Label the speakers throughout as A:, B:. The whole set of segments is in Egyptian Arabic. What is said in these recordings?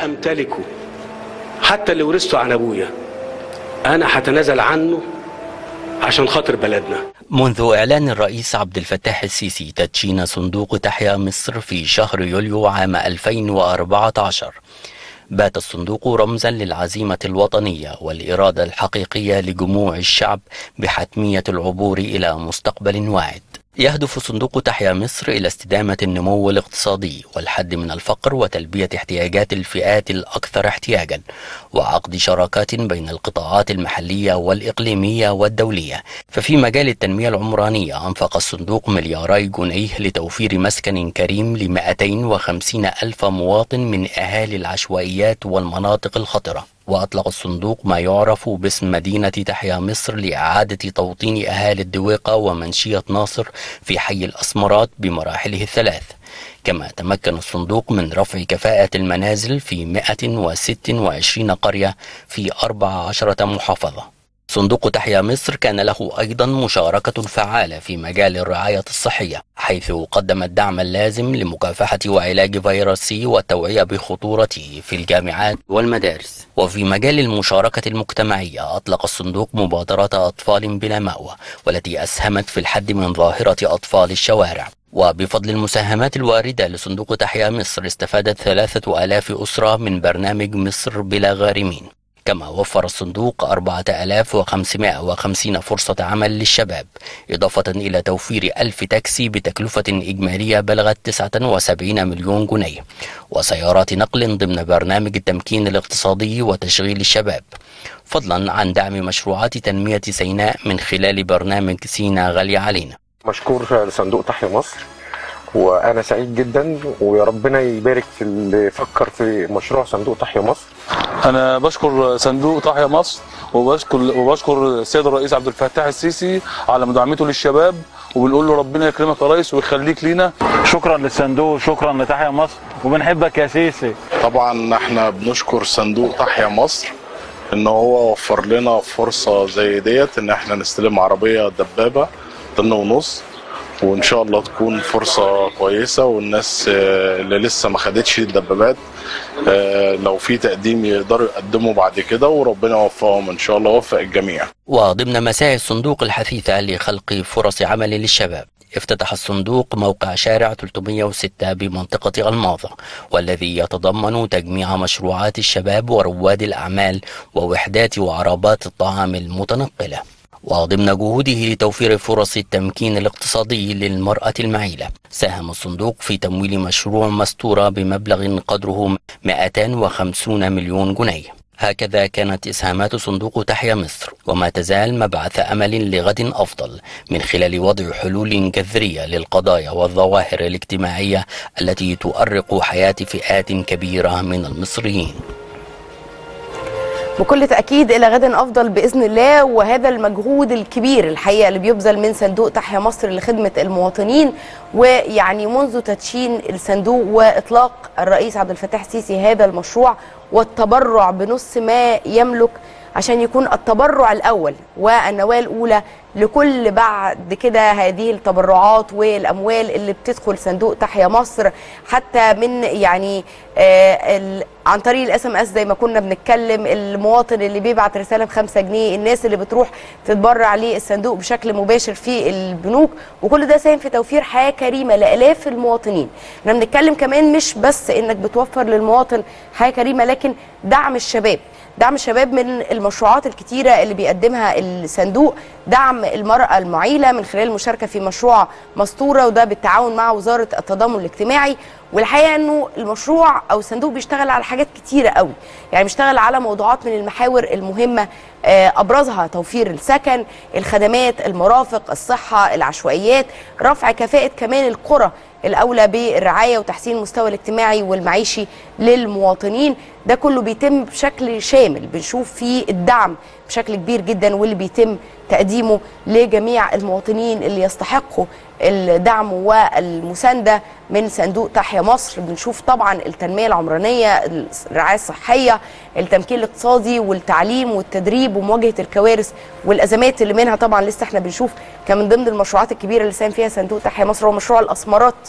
A: امتلكه حتى اللي ورثته عن ابويا انا هتنازل عنه عشان خاطر بلدنا
B: منذ إعلان الرئيس عبد الفتاح السيسي تدشين صندوق تحيا مصر في شهر يوليو عام 2014 بات الصندوق رمزا للعزيمة الوطنية والإرادة الحقيقية لجموع الشعب بحتمية العبور إلى مستقبل واعد يهدف صندوق تحيا مصر إلى استدامة النمو الاقتصادي والحد من الفقر وتلبية احتياجات الفئات الأكثر احتياجا وعقد شراكات بين القطاعات المحلية والإقليمية والدولية ففي مجال التنمية العمرانية أنفق الصندوق ملياري جنيه لتوفير مسكن كريم ل 250 ألف مواطن من أهالي العشوائيات والمناطق الخطرة وأطلق الصندوق ما يعرف باسم مدينة تحيا مصر لإعادة توطين أهالي الدويقة ومنشية ناصر في حي الأسمرات بمراحله الثلاث كما تمكن الصندوق من رفع كفاءة المنازل في 126 قرية في 14 محافظة صندوق تحيا مصر كان له أيضا مشاركة فعالة في مجال الرعاية الصحية حيث قدم الدعم اللازم لمكافحة وعلاج فيروس سي والتوعية بخطورته في الجامعات والمدارس وفي مجال المشاركة المجتمعية أطلق الصندوق مبادرة أطفال بلا مأوى والتي أسهمت في الحد من ظاهرة أطفال الشوارع وبفضل المساهمات الواردة لصندوق تحيا مصر استفادت ثلاثة آلاف أسرة من برنامج مصر بلا غارمين كما وفر الصندوق 4550 فرصة عمل للشباب إضافة إلى توفير ألف تاكسي بتكلفة إجمالية بلغت 79 مليون جنيه وسيارات نقل ضمن برنامج التمكين الاقتصادي وتشغيل الشباب فضلا عن دعم مشروعات تنمية سيناء من خلال برنامج سينا غالية علينا
C: مشكور لصندوق تحيا مصر وانا سعيد جدا ويا ربنا يبارك في اللي فكر في مشروع صندوق تحيا مصر
D: انا بشكر صندوق تحيا مصر وبشكر وبشكر السيد الرئيس عبد الفتاح السيسي على مداعمته للشباب وبنقول له ربنا يكرمك يا ريس ويخليك لينا
E: شكرا للصندوق وشكرا لتحيا مصر وبنحبك يا سيسي
F: طبعا احنا بنشكر صندوق تحيا مصر ان هو وفر لنا فرصه زي ديت ان احنا نستلم عربيه دبابه طن ونص وان شاء الله تكون فرصه كويسه والناس آه، اللي لسه ما خدتش الدبابات آه، لو في تقديم يقدروا يقدموا بعد كده وربنا يوفقهم ان شاء الله ويوفق الجميع
B: وضمن مساعي الصندوق الحثيثة لخلق فرص عمل للشباب افتتح الصندوق موقع شارع 306 بمنطقة الماظة والذي يتضمن تجميع مشروعات الشباب ورواد الأعمال ووحدات وعربات الطعام المتنقلة وضمن جهوده لتوفير فرص التمكين الاقتصادي للمرأة المعيلة ساهم الصندوق في تمويل مشروع مستورة بمبلغ قدره 250 مليون جنيه هكذا كانت إسهامات صندوق تحيا مصر وما تزال مبعث أمل لغد أفضل من خلال وضع حلول جذرية للقضايا والظواهر الاجتماعية التي تؤرق حياة فئات كبيرة من المصريين
G: بكل تأكيد إلى غد أفضل بإذن الله وهذا المجهود الكبير الحقيقة اللي بيبذل من صندوق تحيا مصر لخدمة المواطنين ويعني منذ تدشين الصندوق وإطلاق الرئيس عبد الفتاح السيسي هذا المشروع والتبرع بنص ما يملك عشان يكون التبرع الأول والنواة الأولى لكل بعد كده هذه التبرعات والأموال اللي بتدخل صندوق تحيا مصر حتى من يعني آه ال- عن طريق الاس ام اس زي ما كنا بنتكلم المواطن اللي بيبعت رساله ب 5 جنيه الناس اللي بتروح تتبرع للصندوق بشكل مباشر في البنوك وكل ده ساهم في توفير حياه كريمه لالاف المواطنين احنا بنتكلم كمان مش بس انك بتوفر للمواطن حياه كريمه لكن دعم الشباب دعم الشباب من المشروعات الكتيرة اللي بيقدمها الصندوق دعم المرأة المعيلة من خلال المشاركة في مشروع مستورة وده بالتعاون مع وزارة التضامن الاجتماعي والحقيقة انه المشروع او الصندوق بيشتغل على حاجات كتيرة قوي يعني بيشتغل على موضوعات من المحاور المهمة آه، ابرزها توفير السكن الخدمات المرافق الصحة العشوائيات رفع كفاءة كمان القرى الاولى بالرعايه وتحسين المستوى الاجتماعي والمعيشي للمواطنين ده كله بيتم بشكل شامل بنشوف فيه الدعم بشكل كبير جدا واللي بيتم تقديمه لجميع المواطنين اللي يستحقوا الدعم والمسانده من صندوق تحيا مصر بنشوف طبعا التنميه العمرانيه الرعايه الصحيه التمكين الاقتصادي والتعليم والتدريب ومواجهه الكوارث والازمات اللي منها طبعا لسه احنا بنشوف كان من ضمن المشروعات الكبيره اللي ساهم فيها صندوق تحيا مصر هو مشروع الاسمرات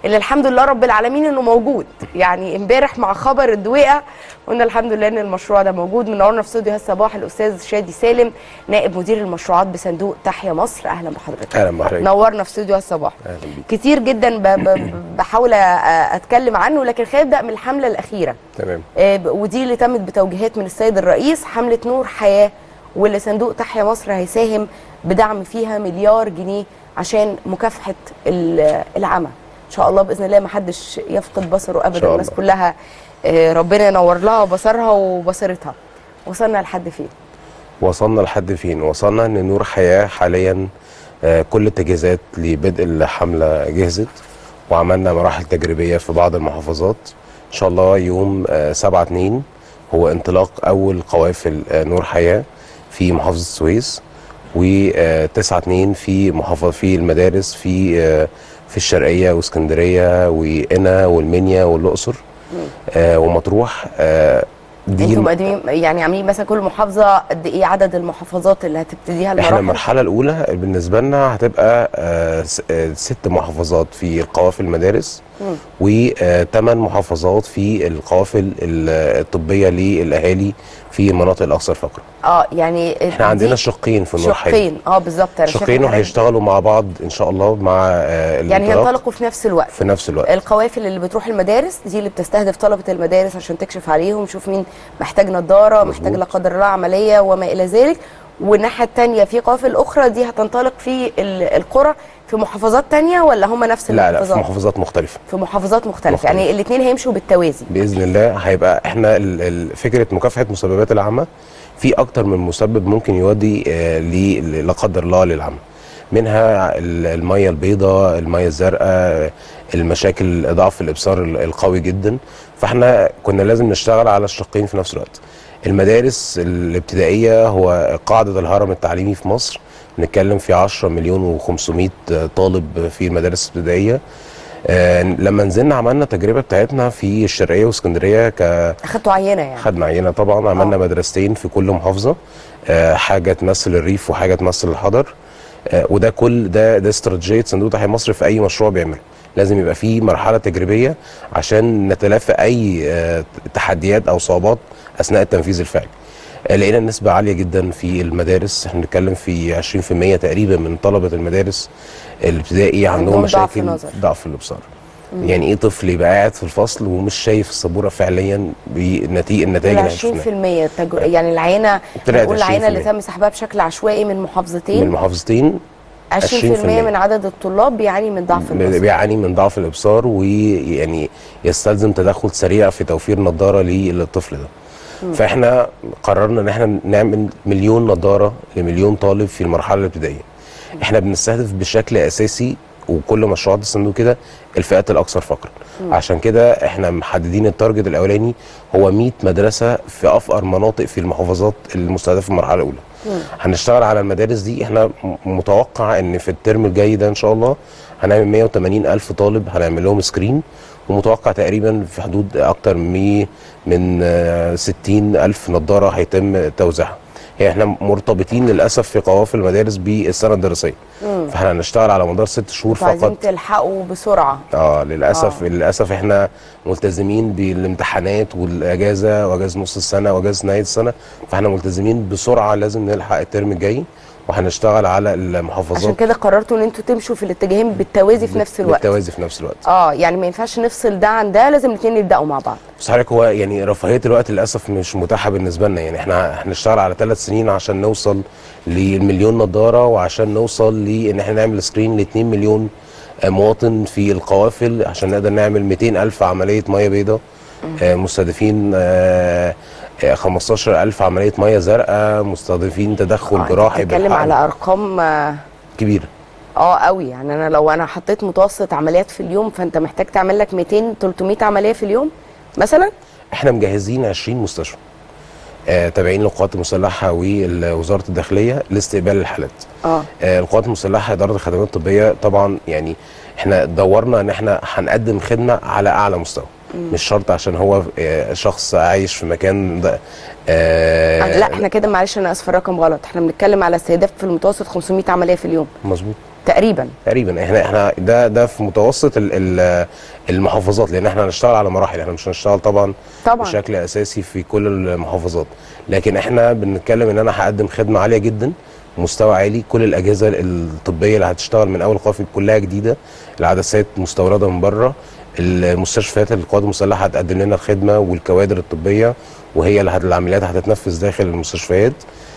G: اللي الحمد لله رب العالمين انه موجود يعني امبارح مع خبر الدويقه قلنا الحمد لله ان المشروع ده موجود منورنا في استوديو هالصباح الاستاذ شادي سالم نائب مدير المشروعات بصندوق تحيا مصر اهلا بحضرتك
H: اهلا بحضرتك
G: نورنا في استوديو هالصباح
H: اهلا بيك
G: كتير جدا ب ب بحاول أ- اتكلم عنه لكن خلينا نبدا من الحمله الاخيره
H: تمام
G: آه، ب- ودي اللي تمت بتوجيهات من السيد الرئيس حمله نور حياه واللي صندوق تحيا مصر هيساهم بدعم فيها مليار جنيه عشان مكافحه ال- العمى ان شاء الله باذن الله ما حدش يفقد بصره ابدا
H: شاء
G: الناس
H: الله.
G: كلها آه، ربنا ينور لها بصرها وبصرتها وصلنا لحد فين
H: وصلنا لحد فين وصلنا ان نور حياه حاليا آه، كل التجهيزات لبدء الحمله جهزت وعملنا مراحل تجريبيه في بعض المحافظات ان شاء الله يوم 7 2 هو انطلاق اول قوافل آه، نور حياه في محافظه السويس و9 2 في محافظه في المدارس في آه، في الشرقيه واسكندريه وقنا والمنيا والاقصر آه، ومطروح آه، دي
G: انتم
H: الم-
G: مقدمين يعني عاملين مثلا كل محافظه قد ايه عدد المحافظات اللي هتبتديها
H: احنا
G: المراحل
H: المرحله الاولى بالنسبه لنا هتبقى آه، س- آه، ست محافظات في القوافل المدارس وثمان محافظات في القوافل ال- الطبيه للاهالي في المناطق الاكثر فقرا
G: اه يعني
H: احنا عندنا شقين في النور حي
G: شقين اه بالظبط انا شايفة
H: شقين
G: حضرتك.
H: وهيشتغلوا مع بعض ان شاء الله مع آه،
G: يعني
H: الانطلاق
G: هينطلقوا في نفس الوقت
H: في نفس الوقت
G: القوافل اللي بتروح المدارس دي اللي بتستهدف طلبه المدارس عشان تكشف عليهم شوف مين محتاج نظاره محتاج لا قدر الله عمليه وما الى ذلك والناحيه الثانيه في قوافل اخرى دي هتنطلق في ال- القرى في محافظات تانية ولا هم نفس
H: لا لا في
G: المحافظات
H: محافظات مختلفه
G: في محافظات مختلفه
H: مختلفة.
G: يعني الاثنين هيمشوا بالتوازي
H: باذن الله هيبقى احنا ال- ال- فكره مكافحه مسببات العمى في اكتر من مسبب ممكن يؤدي آه، ل- لا قدر الله للعمى منها ال- الميه البيضاء الميه الزرقاء المشاكل ضعف الابصار ال- القوي جدا فاحنا كنا لازم نشتغل على الشقين في نفس الوقت المدارس الابتدائيه هو قاعده الهرم التعليمي في مصر نتكلم في 10 مليون و500 طالب في المدارس الابتدائيه آه، لما نزلنا عملنا التجربه بتاعتنا في الشرقيه واسكندريه ك
G: اخدتوا عينه يعني
H: خدنا عينه طبعا عملنا
G: آه.
H: مدرستين في كل محافظه آه، حاجه تمثل الريف وحاجه تمثل الحضر آه، وده كل ده ده استراتيجيه صندوق تحيا مصر في اي مشروع بيعمله لازم يبقى فيه مرحله تجريبيه عشان نتلافى اي آه، تحديات او صعوبات اثناء التنفيذ الفعلي آه، لقينا النسبة عالية جدا في المدارس احنا بنتكلم في 20% تقريبا من طلبة المدارس الابتدائي عندهم,
G: عندهم ضعف
H: مشاكل
G: نظر.
H: ضعف الابصار يعني ايه طفل يبقى قاعد في الفصل ومش شايف السبوره فعليا بنتيجه النتائج اللي احنا شفناها
G: 20% تجر... يعني العينه
H: طلعت
G: نقول العينه اللي
H: 20%.
G: تم سحبها بشكل عشوائي من محافظتين
H: من محافظتين
G: 20%
H: 20%
G: من عدد الطلاب بيعاني من ضعف البصر
H: بيعاني من ضعف الابصار ويعني يستلزم تدخل سريع في توفير نظاره للطفل ده فاحنا قررنا ان احنا نعمل مليون نظاره لمليون طالب في المرحله الابتدائيه احنا بنستهدف بشكل اساسي وكل مشروعات الصندوق كده الفئات الاكثر فقرا عشان كده احنا محددين التارجت الاولاني هو 100 مدرسه في افقر مناطق في المحافظات المستهدفه في المرحله الاولى هنشتغل على المدارس دي احنا م- متوقع ان في الترم الجاي ده ان شاء الله هنعمل 180 الف طالب هنعمل لهم سكرين ومتوقع تقريبا في حدود اكتر من من آه، 60 الف نظاره هيتم توزيعها هي احنا مرتبطين للاسف في قوافل المدارس بالسنه الدراسيه فاحنا هنشتغل على مدار ست شهور
G: فعايزين
H: فقط
G: تلحقوا بسرعه
H: اه للاسف
G: آه.
H: آه. للاسف احنا ملتزمين بالامتحانات والاجازه واجازه نص السنه واجازه نهايه السنه فاحنا ملتزمين بسرعه لازم نلحق الترم الجاي وهنشتغل على المحافظات
G: عشان كده قررتوا ان انتوا تمشوا في الاتجاهين بالتوازي في نفس الوقت
H: بالتوازي في نفس الوقت
G: اه يعني ما ينفعش نفصل ده عن ده لازم الاثنين يبداوا مع بعض
H: بس حضرتك هو يعني رفاهيه الوقت للاسف مش متاحه بالنسبه لنا يعني احنا هنشتغل على ثلاث سنين عشان نوصل للمليون نظاره وعشان نوصل لان احنا نعمل سكرين ل 2 مليون آه، مواطن في القوافل عشان نقدر نعمل 200 الف عمليه ميه بيضاء آه، مستهدفين آه، آه، 15 الف عمليه ميه زرقاء مستهدفين تدخل
G: آه،
H: جراحي
G: بتتكلم
H: بالحقن.
G: على ارقام اه
H: كبيره
G: آه، قوي يعني انا لو انا حطيت متوسط عمليات في اليوم فانت محتاج تعمل لك 200 300 عمليه في اليوم مثلا
H: احنا مجهزين 20 مستشفى آه، تابعين للقوات المسلحه ووزاره الداخليه لاستقبال الحالات
G: اه
H: آه، القوات المسلحه اداره الخدمات الطبيه طبعا يعني احنا دورنا ان احنا هنقدم خدمه على اعلى مستوى مش شرط عشان هو آه، شخص عايش في مكان ده
G: آه،
H: آه
G: لا احنا كده معلش انا اسفه الرقم غلط احنا بنتكلم على استهداف في المتوسط 500 عمليه في اليوم
H: مظبوط
G: تقريبا
H: تقريبا احنا احنا ده ده في متوسط ال- ال- المحافظات لان احنا هنشتغل على مراحل احنا مش هنشتغل طبعا
G: طبعا
H: بشكل اساسي في كل المحافظات لكن احنا بنتكلم ان انا هقدم خدمه عاليه جدا مستوى عالي كل الاجهزه الطبيه اللي هتشتغل من اول قافي كلها جديده العدسات مستورده من بره المستشفيات القوات المسلحه هتقدم لنا الخدمه والكوادر الطبيه وهي اللي هت- العمليات هتتنفذ داخل المستشفيات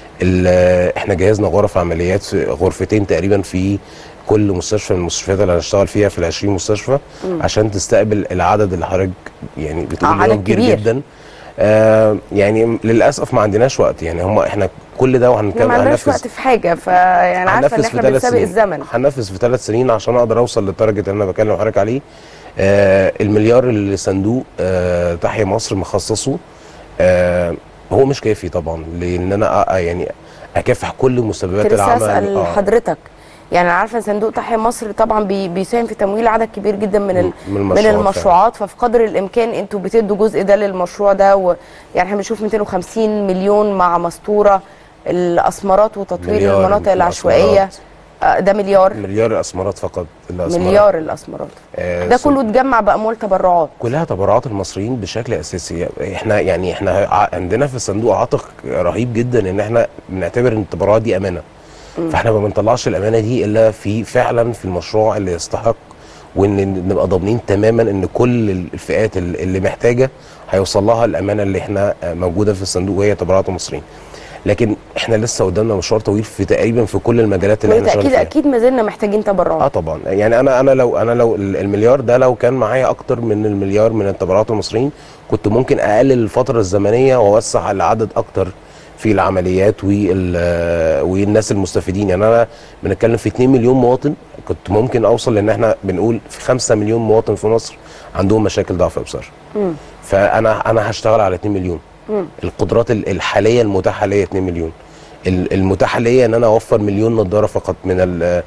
H: ال- احنا جهزنا غرف عمليات في غرفتين تقريبا في كل مستشفى من المستشفيات اللي هنشتغل فيها في ال 20 مستشفى
G: مم.
H: عشان تستقبل العدد اللي حضرتك يعني بتقول
G: آه،
H: إن هو
G: عدد
H: كبير
G: كبير.
H: جدا آه يعني للاسف ما عندناش وقت يعني هم احنا كل ده
G: احنا
H: وهنكمل
G: ما عندناش وقت في حاجه فيعني عارفه ان
H: هننفذ
G: احنا
H: ثلاث
G: بنسابق
H: سنين.
G: الزمن
H: هننفذ في ثلاث سنين عشان اقدر اوصل للدرجه اللي انا بكلم حضرتك عليه آه المليار اللي صندوق آه تحيا مصر مخصصه آه هو مش كافي طبعا لان انا أ- يعني اكافح كل مسببات
G: كنت لسه
H: العمل
G: اسال
H: آه.
G: حضرتك يعني عارفه صندوق تحيا مصر طبعا بي بيساهم في تمويل عدد كبير جدا من ال
H: من
G: من
H: المشروعات
G: المشروعات ففي قدر الامكان انتوا بتدوا جزء ده للمشروع ده ويعني احنا بنشوف 250 مليون مع مستوره الاسمرات وتطوير
H: مليار
G: المناطق العشوائيه
H: الأسمرات.
G: آه، ده مليار
H: مليار الاسمرات فقط الأسمرات.
G: مليار الاسمرات
H: آه
G: ده
H: ص-
G: كله اتجمع باموال تبرعات
H: كلها تبرعات المصريين بشكل اساسي احنا يعني احنا ع- عندنا في الصندوق عاتق رهيب جدا ان احنا بنعتبر ان التبرعات دي امانه
G: مم.
H: فاحنا ما بنطلعش الامانه دي الا في فعلا في المشروع اللي يستحق وان نبقى ضامنين تماما ان كل الفئات اللي اللي محتاجه هيوصل لها الامانه اللي احنا موجوده في الصندوق وهي تبرعات المصريين لكن احنا لسه قدامنا مشوار طويل في تقريبا في كل المجالات اللي احنا شغالين
G: بالتاكيد
H: فيها
G: اكيد ما زلنا محتاجين تبرعات
H: اه طبعا يعني انا انا لو انا لو ال- المليار ده لو كان معايا اكتر من المليار من التبرعات المصريين كنت ممكن اقلل الفتره الزمنيه واوسع العدد اكتر في العمليات وال والناس المستفيدين يعني انا بنتكلم في 2 مليون مواطن كنت ممكن اوصل لان احنا بنقول في 5 مليون مواطن في مصر عندهم مشاكل ضعف ابصار
G: مم.
H: فانا انا هشتغل على 2 مليون
G: مم.
H: القدرات ال- الحاليه المتاحه ليا 2 مليون ال- المتاح ليا ان انا اوفر مليون نظاره فقط من ال-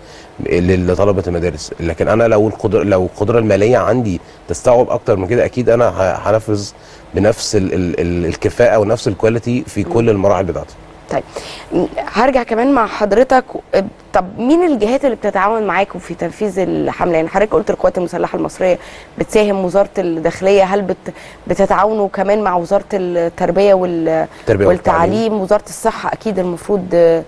H: لطلبه المدارس لكن انا لو القدره لو القدره الماليه عندي تستوعب اكتر من كده اكيد انا ه- هنفذ بنفس ال ال ال الكفاءه ونفس الكواليتي في كل المراحل بتاعتي
G: طيب م- هرجع كمان مع حضرتك أه، طب مين الجهات اللي بتتعاون معاكم في تنفيذ الحمله يعني حضرتك قلت القوات المسلحه المصريه بتساهم وزاره الداخليه هل بت بتتعاونوا كمان مع وزاره التربيه وال
H: التربيه
G: والتعليم وزاره الصحه اكيد المفروض آه،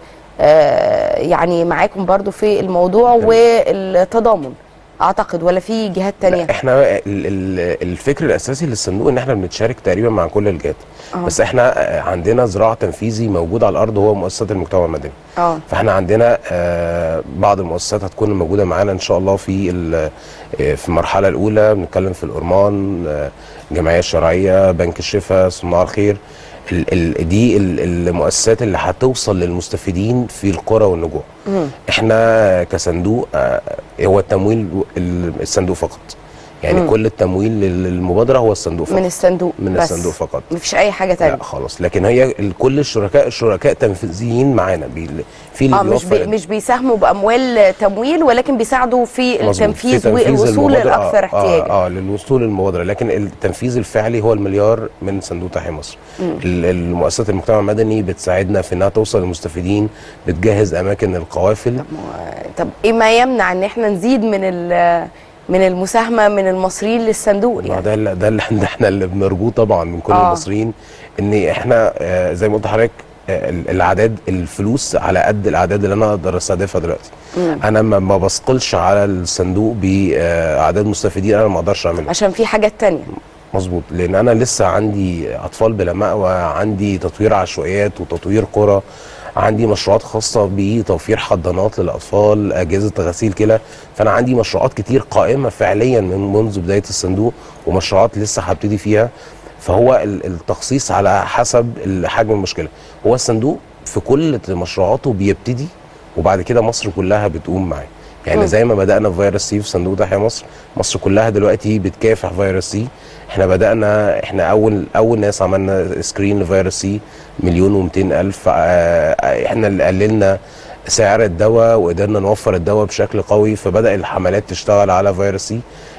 G: آه، يعني معاكم برضو في الموضوع
H: تمام.
G: والتضامن اعتقد ولا في جهات تانية
H: احنا ال- ال- الفكر الاساسي للصندوق ان احنا بنتشارك تقريبا مع كل الجهات
G: آه.
H: بس احنا آه، عندنا ذراع تنفيذي موجود على الارض هو مؤسسات المجتمع المدني
G: اه
H: فاحنا عندنا آه، بعض المؤسسات هتكون موجوده معانا ان شاء الله في ال- آه، في المرحله الاولى بنتكلم في الأرمان آه، الجمعيه الشرعيه بنك الشفا صناع الخير ال ال دي ال- المؤسسات اللي هتوصل للمستفيدين في القرى والنجوع
G: مم.
H: احنا كصندوق آه، هو التمويل ال- الصندوق فقط يعني
G: مم.
H: كل التمويل للمبادره هو الصندوق فقط
G: من الصندوق
H: من
G: بس
H: الصندوق فقط
G: مفيش اي حاجه تانية
H: لا خلاص لكن هي ال- كل الشركاء الشركاء تنفيذيين معانا بي- في اللي
G: اه مش بي
H: بيوفر
G: مش بيساهموا باموال تمويل ولكن بيساعدوا في
H: مظبوط.
G: التنفيذ
H: في تنفيذ
G: والوصول
H: المبادرة.
G: للاكثر
H: آه
G: احتياجا
H: اه, آه للوصول للمبادره لكن التنفيذ الفعلي هو المليار من صندوق تحيا مصر
G: مم.
H: ال- المؤسسات المجتمع المدني بتساعدنا في انها توصل للمستفيدين بتجهز اماكن القوافل
G: طب ايه ما يمنع ان احنا نزيد من ال- من المساهمه من المصريين للصندوق
H: ما
G: يعني
H: ده اللي- ده اللي احنا احنا اللي بنرجوه طبعا من كل
G: آه.
H: آه. المصريين ان احنا آه زي ما قلت لحضرتك آه، ال- الاعداد الفلوس على قد الاعداد اللي انا اقدر استهدفها دلوقتي
G: مم.
H: انا ما ما بثقلش على الصندوق باعداد مستفيدين انا ما اقدرش اعملها
G: عشان في حاجات تانية
H: مظبوط لان انا لسه عندي اطفال بلا مأوى عندي تطوير عشوائيات وتطوير قرى عندي مشروعات خاصه بتوفير حضانات للاطفال اجهزه غسيل كلى فانا عندي مشروعات كتير قائمه فعليا من منذ بدايه الصندوق ومشروعات لسه هبتدي فيها فهو ال- التخصيص على حسب ال- حجم المشكله هو الصندوق في كل مشروعاته بيبتدي وبعد كده مصر كلها بتقوم معاه يعني
G: مم.
H: زي ما بدانا في فيروس سي في صندوق تحيا مصر مصر كلها دلوقتي بتكافح فيروس سي احنا بدانا احنا اول اول ناس عملنا سكرين لفيروس سي مليون و200 الف اه، احنا اللي قللنا سعر الدواء وقدرنا نوفر الدواء بشكل قوي فبدا الحملات تشتغل على فيروس سي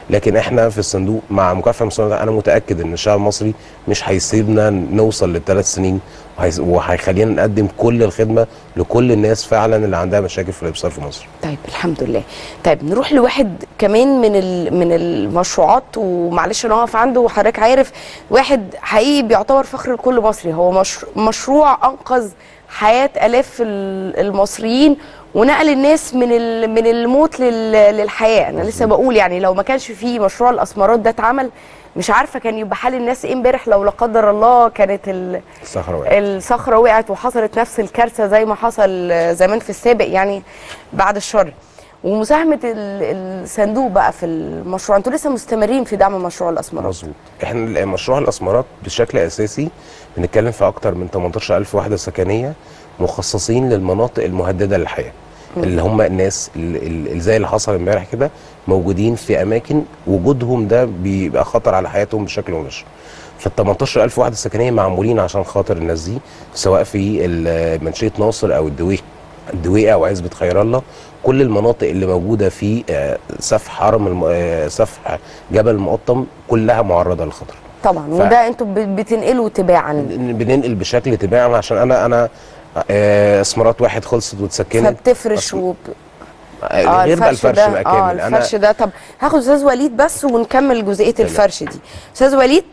H: لكن احنا في الصندوق مع مكافاه المستوى انا متاكد ان الشعب المصري مش هيسيبنا نوصل للثلاث سنين وهيس- وهيخلينا نقدم كل الخدمه لكل الناس فعلا اللي عندها مشاكل في الابصار في مصر
G: طيب الحمد لله طيب نروح لواحد كمان من ال- من المشروعات ومعلش نقف عنده وحضرتك عارف واحد حقيقي بيعتبر فخر لكل مصري هو مش مشروع انقذ حياه الاف ال- المصريين ونقل الناس من ال- من الموت لل- للحياه انا لسه بقول يعني لو ما كانش في مشروع الاسمرات ده اتعمل مش عارفه كان يبقى حال الناس ايه امبارح لو لا قدر الله كانت ال
H: الصحراء وقعت.
G: الصخره وقعت وحصلت نفس الكارثه زي ما حصل زمان في السابق يعني بعد الشر ومساهمه ال- الصندوق بقى في المشروع انتوا لسه مستمرين في دعم مشروع الاسمرات
H: مظبوط احنا مشروع الاسمرات بشكل اساسي بنتكلم في اكتر من 18000 وحده سكنيه مخصصين للمناطق المهدده للحياه اللي هم الناس ال- ال- زي اللي حصل امبارح كده موجودين في اماكن وجودهم ده بيبقى خطر على حياتهم بشكل مباشر فال 18000 وحده سكنيه معمولين عشان خاطر الناس دي سواء في ال- منشيه ناصر او الدويق الدويقه او عزبه خير الله كل المناطق اللي موجوده في آه، سفح حرم الم... آه، سفح جبل المقطم كلها معرضه للخطر
G: طبعا
H: ف-
G: وده انتوا ب- بتنقلوا تباعا
H: بننقل بشكل تباعي عشان انا انا آه، اسمرات واحد خلصت واتسكنت
G: فبتفرش
H: أصل-
G: وب...
H: آه، غير بقى الفرش
G: ده
H: بقى
G: اه
H: كامل
G: الفرش ده طب هاخد استاذ وليد بس ونكمل جزئيه الفرش دي استاذ وليد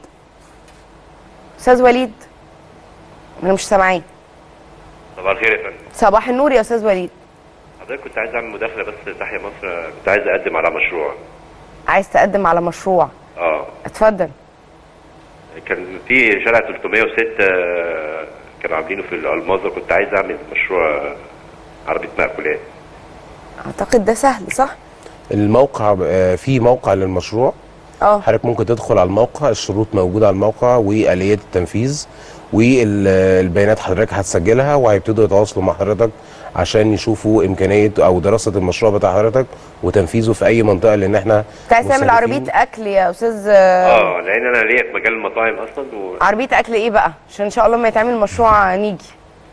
G: استاذ وليد انا مش سامعاه
I: صباح الخير يا فندم
G: صباح النور يا استاذ وليد
I: حضرتك كنت عايز اعمل مداخله بس تحيا مصر كنت عايز اقدم على مشروع
G: عايز تقدم على مشروع
I: اه
G: اتفضل
I: كان في شارع 306 آه، كانوا عاملينه في الالماظه كنت عايز اعمل مشروع آه، عربيه مأكولات
G: اعتقد ده سهل صح
H: الموقع آه، في موقع للمشروع
G: اه
H: حضرتك ممكن تدخل على الموقع الشروط موجوده على الموقع واليات التنفيذ والبيانات حضرتك هتسجلها وهيبتدوا يتواصلوا مع حضرتك عشان يشوفوا امكانيه او دراسه المشروع بتاع حضرتك وتنفيذه في اي منطقه لان احنا
G: انت عايز تعمل
H: مستهدفين-
G: عربيه اكل يا استاذ
I: اه لان انا ليا في مجال المطاعم اصلا و...
G: عربيه اكل ايه بقى عشان ان شاء الله ما يتعمل مشروع نيجي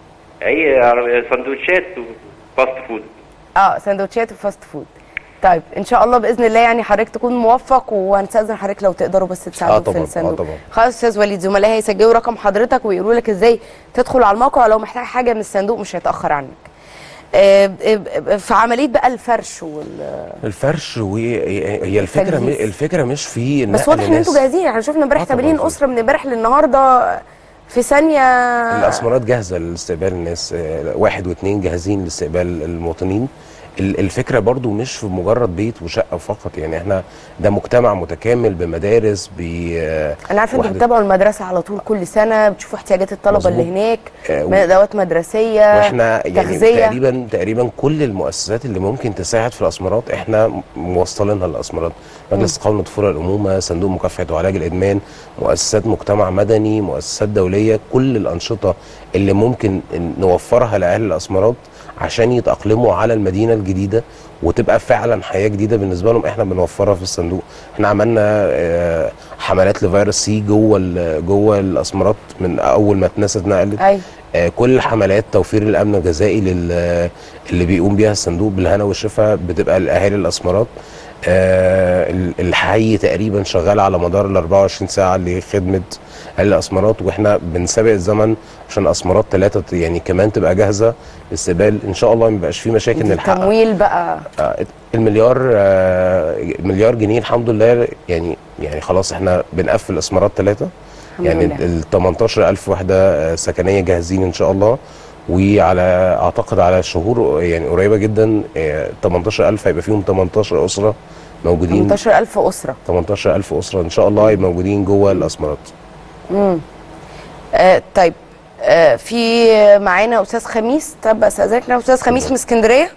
I: هي عربية سندوتشات وفاست فود
G: اه سندوتشات وفاست فود طيب ان شاء الله باذن الله يعني حضرتك تكون موفق وهنستاذن حضرتك لو تقدروا بس تساعدوا
H: آه
G: في
H: طبعاً، آه
G: الصندوق
H: طبعاً.
G: خلاص استاذ وليد زملائي هيسجلوا رقم حضرتك ويقولوا لك ازاي تدخل على الموقع ولو محتاج حاجه من الصندوق مش هيتاخر عنك آه، آه، في عمليه بقى الفرش وال...
H: الفرش وهي الفكره
G: التجهيز.
H: الفكره مش في
G: بس
H: نقل
G: واضح ان
H: ناس.
G: انتوا جاهزين احنا شفنا امبارح
H: آه طبعاً
G: تمرين
H: في-
G: اسره من امبارح للنهارده في ثانيه
H: الاسمرات جاهزه لاستقبال الناس آه، واحد واثنين جاهزين لاستقبال المواطنين ال- الفكره برضو مش في مجرد بيت وشقه فقط يعني احنا ده مجتمع متكامل بمدارس ب آه،
G: انا عارفه انتوا
H: وحدة-
G: بتتابعوا المدرسه على طول كل سنه بتشوفوا احتياجات الطلبه
H: مظبوط.
G: اللي هناك
H: آه، و-
G: من ادوات مدرسيه
H: واحنا يعني
G: تغذيه
H: تقريبا تقريبا كل المؤسسات اللي ممكن تساعد في الاسمرات احنا موصلينها للاسمرات مجلس قومي الطفوله الامومه صندوق مكافحه وعلاج الادمان مؤسسات مجتمع مدني مؤسسات دوليه كل الانشطه اللي ممكن نوفرها لاهل الاسمرات عشان يتاقلموا على المدينه الجديده وتبقى فعلا حياه جديده بالنسبه لهم احنا بنوفرها في الصندوق احنا عملنا آه، حملات لفيروس سي جوه ال- جوه الاسمرات من اول ما الناس اتنقلت
G: ايوه
H: آه، كل حملات توفير الامن الغذائي لل- اللي بيقوم بيها الصندوق بالهنا والشفا بتبقى لاهالي الاسمرات آه، ال- الحي تقريبا شغال على مدار ال 24 ساعه لخدمه اهالي الاسمرات واحنا بنسابق الزمن عشان اسمرات ثلاثه يعني كمان تبقى جاهزه لاستقبال ان شاء الله ما يبقاش في مشاكل
G: دي
H: نلحقها
G: تمويل بقى
H: آه، المليار آه، مليار جنيه الحمد لله يعني يعني خلاص احنا بنقفل اسمرات ثلاثه
G: الحمد
H: يعني
G: لله.
H: ال 18000 وحده آه، سكنيه جاهزين ان شاء الله وعلى اعتقد على شهور يعني قريبه جدا آه، 18000 هيبقى فيهم 18 اسره موجودين
G: 18000 اسره
H: 18000 اسره ان شاء الله هيبقوا موجودين جوه الاسمرات
G: امم آه طيب آه في معانا استاذ خميس طب استاذنك استاذ خميس من اسكندريه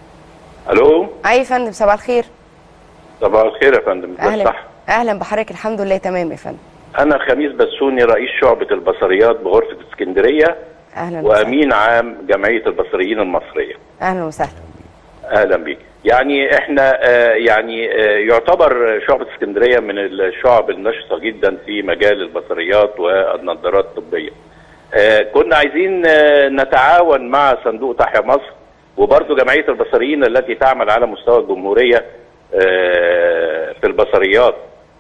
J: الو
G: اي يا فندم صباح الخير
J: صباح الخير يا فندم ده
G: اهلا
J: صح
G: اهلا بحضرتك الحمد لله تمام يا فندم
J: انا خميس بسوني رئيس شعبة البصريات بغرفة اسكندرية
G: اهلا وسهلا
J: وامين عام جمعية البصريين المصرية
G: اهلا وسهلا
J: اهلا بيك يعني احنا آه، يعني آه، يعتبر شعبة اسكندرية من الشعب النشطة جدا في مجال البصريات والنظارات الطبية آه، كنا عايزين آه، نتعاون مع صندوق تحيا مصر وبرضه جمعية البصريين التي تعمل على مستوى الجمهورية آه، في في البصريات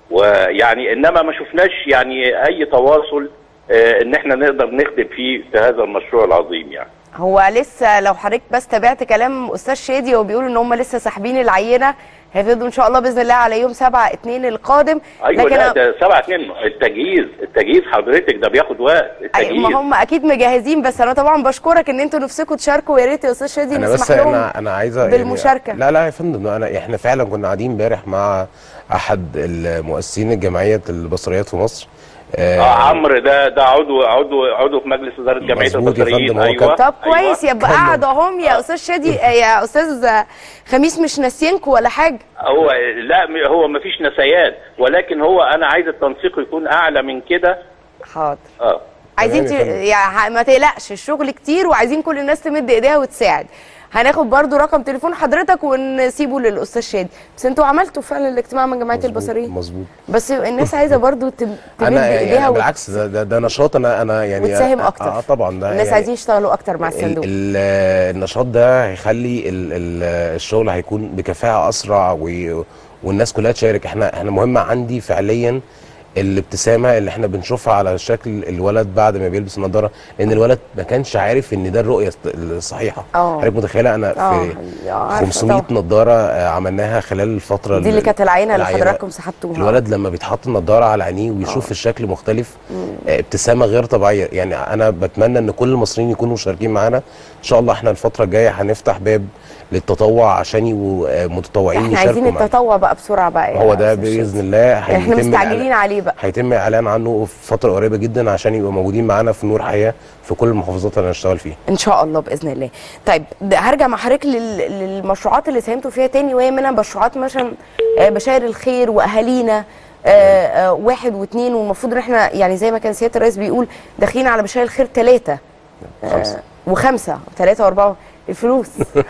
J: ويعني انما ما شفناش يعني اي تواصل آه، ان احنا نقدر نخدم فيه في هذا المشروع العظيم يعني
G: هو لسه لو حضرتك بس تابعت كلام استاذ شادي هو بيقول ان هم لسه ساحبين العينه هيفضلوا ان شاء الله باذن الله على يوم 7 2 القادم
J: ايوه لا
G: أنا-
J: ده 7 2 التجهيز التجهيز حضرتك ده بياخد وقت
G: أي-
J: التجهيز
G: ما هم اكيد مجهزين بس انا طبعا بشكرك ان انتوا نفسكم تشاركوا ويا ريت يا استاذ شادي
H: انا بس
G: نسمح لهم
H: انا انا عايزه
G: بالمشاركه
H: يعني لا لا يا فندم انا احنا فعلا كنا قاعدين امبارح مع احد المؤسسين الجمعيه البصريات في مصر
J: اه عمرو ده ده عضو عضو عضو في مجلس اداره جمعيه
H: مظبوط يا
J: البصريين
H: فندم، هو
J: ايوه
G: طب كويس يبقى قاعد اهم يا استاذ شادي يا استاذ خميس مش ناسيينكوا ولا حاجه
J: هو لا م- هو ما فيش نسيان ولكن هو انا عايز التنسيق يكون اعلى من كده
G: حاضر
J: اه
G: عايزين ت...
J: تمام يا فندم.
G: يعني ما تقلقش الشغل كتير وعايزين كل الناس تمد ايديها وتساعد هناخد برضو رقم تليفون حضرتك ونسيبه للاستاذ شادي بس انتوا عملتوا فعلا الاجتماع من جمعيه البصريين
H: مظبوط
G: بس الناس عايزه برضو تم- تمد
H: انا
G: ايديها
H: يعني
G: وت...
H: بالعكس ده, ده, ده نشاط انا انا يعني
G: وتساهم أكتر.
H: اه طبعا ده
G: الناس
H: يعني
G: عايزين يشتغلوا اكتر مع الصندوق
H: ال- ال- النشاط ده هيخلي ال- ال- الشغل هيكون بكفاءه اسرع و- والناس كلها تشارك احنا احنا مهم عندي فعليا الابتسامه اللي احنا بنشوفها على شكل الولد بعد ما بيلبس النضاره لان الولد ما كانش عارف ان ده الرؤيه الصحيحه
G: اه.
H: حضرتك متخيله انا
G: اه،
H: في
G: عارفة
H: 500
G: طبعا.
H: نضاره آه، عملناها خلال الفتره
G: دي اللي كانت العينه اللي
H: العينة.
G: حضراتكم سحبتوها
H: الولد لما بيتحط النضاره على عينيه ويشوف الشكل مختلف آه، ابتسامه غير طبيعيه يعني انا بتمنى ان كل المصريين يكونوا مشاركين معانا ان شاء الله احنا الفتره الجايه هنفتح باب للتطوع عشان يبقوا آه، متطوعين
G: احنا
H: يشاركوا
G: عايزين
H: معانا
G: التطوع بقى بسرعه بقى يا
H: هو ده
G: أستاذ شادي.
H: باذن الله
G: احنا
H: هيتم
G: مستعجلين
H: الإعلان-
G: عليه بقى
H: هيتم اعلان عنه في فتره قريبه جدا عشان يبقوا موجودين معانا في نور حياه في كل المحافظات اللي هنشتغل فيها
G: ان شاء الله باذن الله طيب ده هرجع مع حضرتك لل- للمشروعات اللي ساهمتوا فيها تاني وهي منها مشروعات مثلا آه، بشاير الخير واهالينا آه، آه، واحد واثنين والمفروض ان احنا يعني زي ما كان سياده الرئيس بيقول داخلين على بشاير الخير ثلاثه
H: خمسة.
G: وخمسه ثلاثه واربعه الفلوس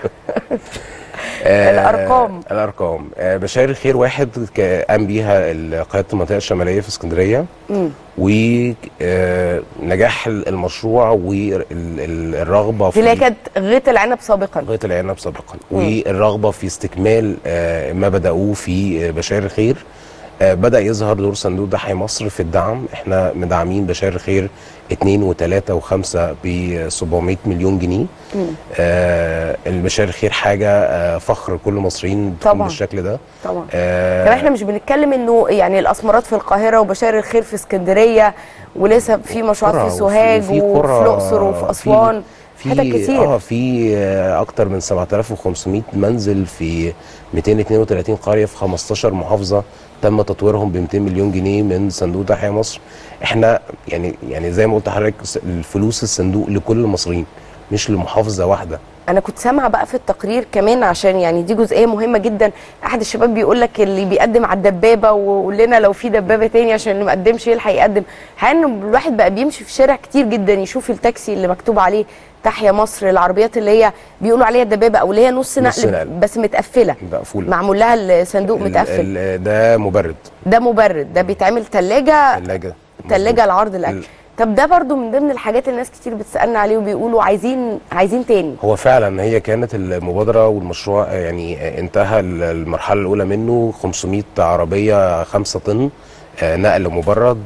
H: آه،
G: الأرقام.
H: الارقام آه، بشاير الخير واحد ك- قام بيها ال- قياده المنطقه الشماليه في اسكندريه
G: مم.
H: ونجاح المشروع والرغبه
G: دي اللي هي كانت غيط العنب سابقا
H: غايه العنب سابقا
G: مم.
H: والرغبه في استكمال آه، ما بداوه في آه، بشاير الخير آه، بدا يظهر دور صندوق ضحي مصر في الدعم احنا مدعمين بشاير الخير 2 و3 و5 ب 700 مليون جنيه
G: مم.
H: آه البشاير الخير حاجه آه فخر كل المصريين تكون
G: طبعاً.
H: بالشكل ده
G: طبعا
H: آه
G: طب احنا مش بنتكلم انه يعني الاسمرات في القاهره وبشاير الخير في اسكندريه ولسه في مشروعات
H: قرى
G: في سوهاج
H: وفي-
G: وفي
H: قرى
G: الاقصر وفي اسوان
H: في
G: حتت كتير
H: اه في آه، اكتر من 7500 منزل في 232 قريه في 15 محافظه تم تطويرهم ب 200 مليون جنيه من صندوق تحيا مصر احنا يعني يعني زي ما قلت لحضرتك س- الفلوس الصندوق لكل المصريين مش لمحافظه واحده
G: انا كنت سامعه بقى في التقرير كمان عشان يعني دي جزئيه مهمه جدا احد الشباب بيقول لك اللي بيقدم على الدبابه وقول لنا لو في دبابه تاني عشان اللي ما قدمش يلحق يقدم حقيقة ان الواحد بقى بيمشي في الشارع كتير جدا يشوف التاكسي اللي مكتوب عليه تحيا مصر العربيات اللي هي بيقولوا عليها الدبابه او اللي هي نص
H: نص
G: نقل
H: نقل.
G: بس متقفله
H: مقفوله
G: معمول لها الصندوق
H: ال-
G: متقفل
H: ال- ده مبرد
G: ده مبرد ده بيتعمل ثلاجه
H: ثلاجه
G: ثلاجه لعرض الاكل
H: ال-
G: طب ده برضو من ضمن الحاجات اللي الناس كتير بتسالنا عليه وبيقولوا عايزين عايزين تاني
H: هو فعلا هي كانت المبادرة والمشروع يعني انتهى المرحلة الأولى منه 500 عربية 5 طن آه، نقل مبرد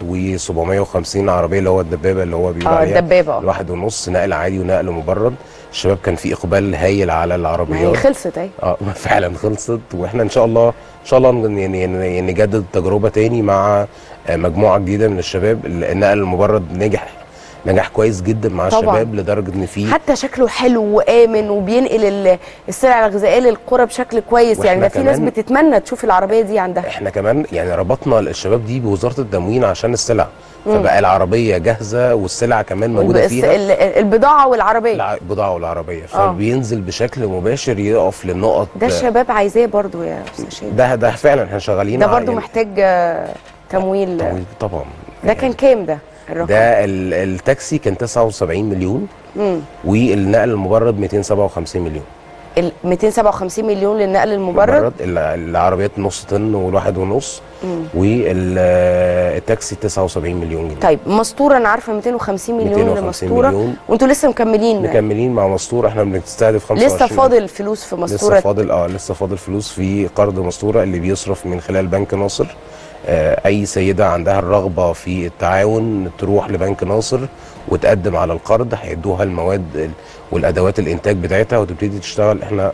H: و750 عربية اللي هو الدبابة اللي هو بيقول
G: اه
H: عليها
G: الدبابه اه
H: الواحد ونص نقل عادي ونقل مبرد الشباب كان في إقبال هايل على
G: ما هي
H: العربيات
G: خلصت اهي
H: اه فعلا خلصت واحنا ان شاء الله ان شاء الله ن- يعني يعني نجدد التجربه تاني مع آه، مجموعه جديده من الشباب النقل المبرد نجح نجح كويس جدا مع
G: طبعاً.
H: الشباب لدرجه ان في
G: حتى شكله حلو وامن وبينقل ال- السلع الغذائيه للقرى بشكل كويس يعني
H: وإحنا
G: ده في ناس
H: كمان-
G: بتتمنى تشوف العربيه دي عندها
H: احنا كمان يعني ربطنا الشباب دي بوزاره التموين عشان السلع
G: مم.
H: فبقى العربيه جاهزه والسلع كمان موجوده
G: البس-
H: فيها
G: ال- البضاعه والعربيه
H: الع- البضاعه والعربيه
G: آه.
H: فبينزل بشكل مباشر يقف للنقط
G: ده الشباب عايزاه برضو يا استاذ شادي
H: ده ده فعلا احنا شغالين
G: ده
H: على-
G: برضو
H: يعني
G: محتاج آه، تمويل
H: تمويل طبعا
G: ده كان كام ده الرقم
H: ده ال- التاكسي كان 79 مليون
G: مم.
H: والنقل المبرد 257 مليون
G: ال 257 مليون للنقل المبرد
H: مبرد ال- العربيات نص طن والواحد ونص
G: مم.
H: والتاكسي 79 مليون جنيه
G: طيب مستوره انا عارفه 250 مليون
H: 250
G: لمستوره
H: مليون.
G: وانتوا لسه مكملين
H: مكملين مع مستوره احنا بنستهدف 25
G: لسه فاضل فلوس في مستوره
H: لسه فاضل اه لسه فاضل فلوس في قرض مستوره اللي بيصرف من خلال بنك ناصر آه اي سيده عندها الرغبه في التعاون تروح لبنك ناصر وتقدم على القرض هيدوها المواد ال- والادوات الانتاج بتاعتها وتبتدي تشتغل احنا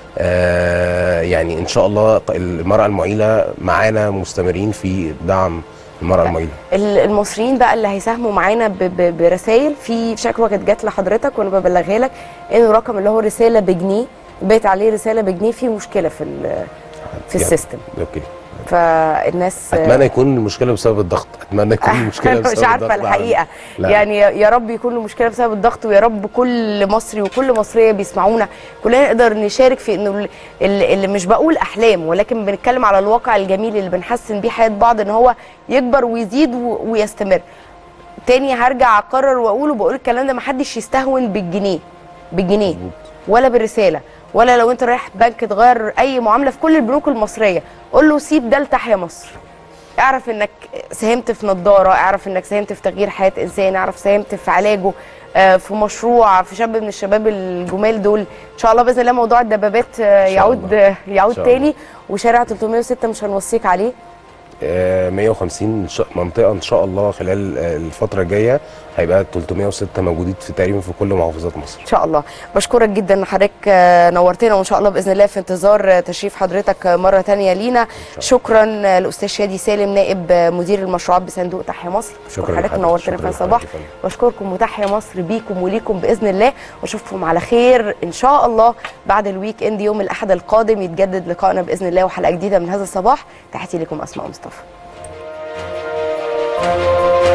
H: آه يعني ان شاء الله المراه المعيله معانا مستمرين في دعم المراه المعيله
G: ال- المصريين بقى اللي هيساهموا معانا ب- ب- برسائل في شكوى كانت جات لحضرتك وانا ببلغها لك انه الرقم اللي هو رساله بجنيه بقت عليه رساله بجنيه في مشكله في ال- في
H: يعني-
G: السيستم
H: اوكي
G: فالناس
H: اتمنى يكون المشكله بسبب الضغط اتمنى يكون المشكله
G: انا
H: بسبب
G: مش عارفه
H: الضغط
G: الحقيقه
H: لا.
G: يعني يا يا رب يكون المشكله بسبب الضغط ويا رب كل مصري وكل مصريه بيسمعونا كلنا نقدر نشارك في انه ال- ال- اللي مش بقول احلام ولكن بنتكلم على الواقع الجميل اللي بنحسن بيه حياه بعض ان هو يكبر ويزيد و- ويستمر تاني هرجع اقرر واقول وبقول الكلام ده محدش يستهون بالجنيه بالجنيه ولا بالرساله ولا لو انت رايح بنك تغير اي معامله في كل البنوك المصريه قول له سيب ده لتحيا مصر اعرف انك ساهمت في نظاره اعرف انك ساهمت في تغيير حياه انسان اعرف ساهمت في علاجه آه، في مشروع في شاب من الشباب الجمال دول ان شاء الله باذن الله موضوع الدبابات آه،
H: شاء
G: يعود
H: الله.
G: آه، يعود
H: إن شاء الله.
G: تاني وشارع 306 مش هنوصيك عليه
H: آه، 150 ش- منطقه ان شاء الله خلال آه، الفتره الجايه هيبقى 306 موجودين في تقريبا في كل محافظات مصر
G: ان شاء الله بشكرك جدا ان حضرتك آه، نورتنا وان شاء الله باذن الله في انتظار آه، تشريف حضرتك آه، مره تانية لينا شكرا آه، الاستاذ شادي سالم نائب آه، مدير المشروعات بصندوق تحيا مصر
H: شكرا
G: حضرتك
H: لحضرتك.
G: نورتنا
H: شكرا
G: في الصباح
H: لحضرتك يا فندم.
G: بشكركم وتحيا مصر بيكم وليكم باذن الله واشوفكم على خير ان شاء الله بعد الويك اند يوم الاحد القادم يتجدد لقائنا باذن الله وحلقه جديده من هذا الصباح تحياتي لكم اسماء مصطفى